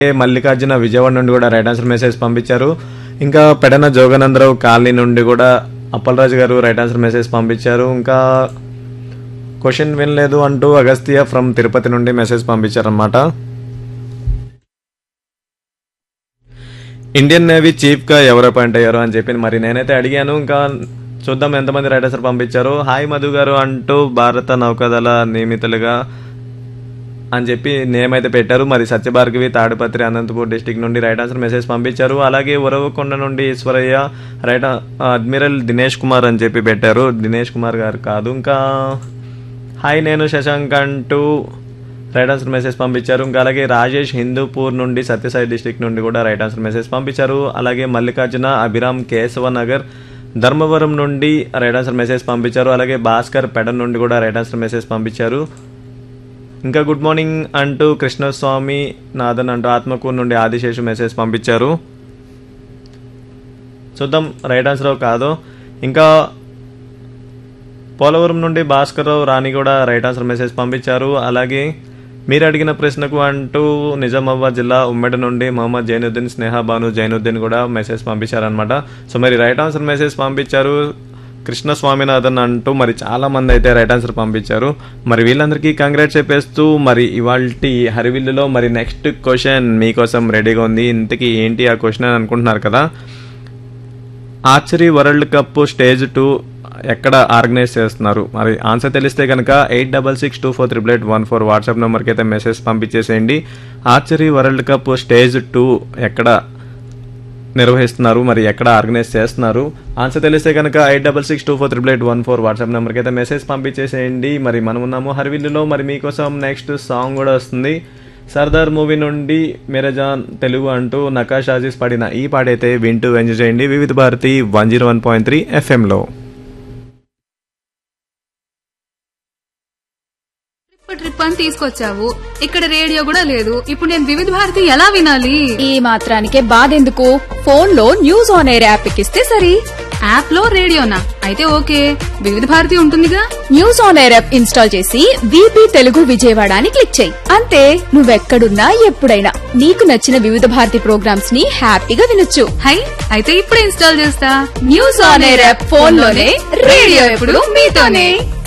మల్లికార్జున విజయవాడ నుండి కూడా right answer message పంపించారు ఇంకా పెడన జోగానందరావు కాలనీ నుండి కూడా అప్పలరాజు గారు రైట్ ఆన్సర్ మెసేజ్ పంపించారు ఇంకా క్వశ్చన్ వినలేదు అంటూ అగస్త్య ఫ్రమ్ తిరుపతి నుండి మెసేజ్ పంపించారనమాట ఇండియన్ నేవీ చీఫ్ గా ఎవరు అపాయింట్ అయ్యారు అని చెప్పి మరి నేనైతే అడిగాను ఇంకా చూద్దాం ఎంతమంది రైట్ ఆన్సర్ పంపించారు హాయ్ మధు గారు అంటూ భారత నౌకాదళ నియమితులుగా అని చెప్పి నేమ్ అయితే పెట్టారు మరి సత్యభార్గవి తాడిపత్రి అనంతపూర్ డిస్టిక్ నుండి రైట్ ఆన్సర్ మెసేజ్ పంపించారు అలాగే ఉరవకొండ నుండి ఈశ్వరయ్య రైట్ ఆ- అడ్మిరల్ దినేష్ కుమార్ అని చెప్పి పెట్టారు దినేష్ కుమార్ గారు కాదు ఇంకా హాయ్ నేను శశాంక్ అంటూ రైట్ ఆన్సర్ మెసేజ్ పంపించారు ఇంకా అలాగే రాజేష్ హిందూపూర్ నుండి సత్యసాయి డిస్టిక్ నుండి కూడా రైట్ ఆన్సర్ మెసేజ్ పంపించారు అలాగే మల్లికార్జున అభిరామ్ కేశవ నగర్ ధర్మవరం నుండి రైట్ ఆన్సర్ మెసేజ్ పంపించారు అలాగే భాస్కర్ పెడన్ నుండి కూడా రైట్ ఆన్సర్ మెసేజ్ పంపించారు ఇంకా గుడ్ మార్నింగ్ అంటూ కృష్ణస్వామి నాథన్ అంటూ ఆత్మకూరు నుండి ఆదిశేషు మెసేజ్ పంపించారు చూద్దాం రైట్ ఆన్సర్ కాదు ఇంకా పోలవరం నుండి భాస్కర్రావు రాణి కూడా రైట్ ఆన్సర్ మెసేజ్ పంపించారు అలాగే మీరు అడిగిన ప్రశ్నకు అంటూ నిజామాబాద్ జిల్లా ఉమ్మడి నుండి మొహమ్మద్ జైనుద్దీన్ స్నేహ బాను జైనుద్దీన్ కూడా మెసేజ్ పంపించారనమాట సో మరి రైట్ ఆన్సర్ మెసేజ్ పంపించారు కృష్ణ స్వామినాథన్ అంటూ మరి చాలా మంది అయితే రైట్ ఆన్సర్ పంపించారు మరి వీళ్ళందరికీ కంగ్రాట్స్ చెప్పేస్తూ మరి ఇవాల్టి హరివిల్లులో మరి నెక్స్ట్ క్వశ్చన్ మీకోసం రెడీగా ఉంది ఇంతకీ ఏంటి ఆ క్వశ్చన్ అని అనుకుంటున్నారు కదా archery world cup stage two ఎక్కడ ఆర్గనైజ్ చేస్తున్నారు మరి ఆన్సర్ తెలిస్తే కనుక eight double six two four triple eight one four WhatsApp నెంబర్కి అయితే మెసేజ్ పంపించేసేయండి archery world cup stage two ఎక్కడ నిర్వహిస్తున్నారు మరి ఎక్కడ ఆర్గనైజ్ చేస్తున్నారు ఆన్సర్ తెలిస్తే కనుక eight double six two four triple eight one four WhatsApp నెంబర్కి అయితే మెసేజ్ పంపించేసేయండి మరి మనం ఉన్నాము హర్విల్లులో మరి మీకోసం నెక్స్ట్ సాంగ్ కూడా వస్తుంది సర్దార్ మూవీ నుండి మిరజాన్ తెలుగు అంటూ నకాష్ ఆజీస్ పాడిన ఈ పాడైతే వింటూ ఎంజాయ్ చేయండి Vividh Bharati one zero one point three ఎఫ్ఎంలో ట్రిప్ ట్రిప్ అని తీసుకొచ్చావు ఇక్కడ రేడియో కూడా లేదు ఇప్పుడు నేను వివిధ భారతి ఎలా వినాలి ఈ మాత్రానికే బాధెందుకు ఫోన్ లో న్యూస్ ఆన్ ఎయిర్ యాప్ ఎక్కిస్తే సరి యాప్ లో రేడియోనా అయితే ఓకే వివిధ భారతి ఉంటుందిగా news on air app install చేసి బీపీ తెలుగు విజయవాడ అని క్లిక్ చేయి అంతే నువ్వెక్కడున్నా ఎప్పుడైనా నీకు నచ్చిన వివిధ భారతి ప్రోగ్రామ్స్ ని హ్యాపీగా వినొచ్చు హై అయితే ఇప్పుడే ఇన్స్టాల్ చేస్తా news on air app phone లోనే రేడియో ఎప్పుడు మీతోనే